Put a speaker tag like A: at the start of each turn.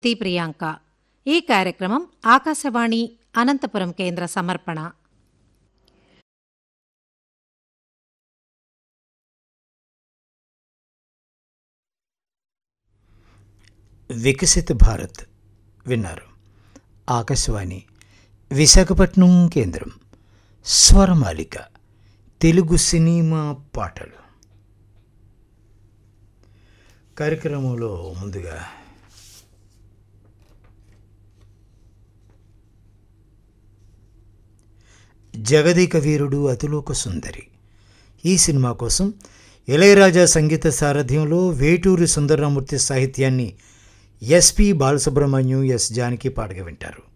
A: తి ప్రియాంక ఈ కార్యక్రమం ఆకాశవాణి అనంతపురం కేంద్ర సమర్పణ
B: వికసిత భారత్ విన్నారు ఆకాశవాణి విశాఖపట్నం కేంద్రం స్వరమాలిక తెలుగు సినిమా పాటలు కార్యక్రమంలో ముందుగా జగదేక వీరుడు అతిలోక సుందరి ఈ సినిమా కోసం ఇళయరాజా సంగీత సారథ్యంలో వేటూరి సుందరరామూర్తి సాహిత్యాన్ని ఎస్పి బాలసుబ్రహ్మణ్యం ఎస్ జానకి పాడగా వింటారు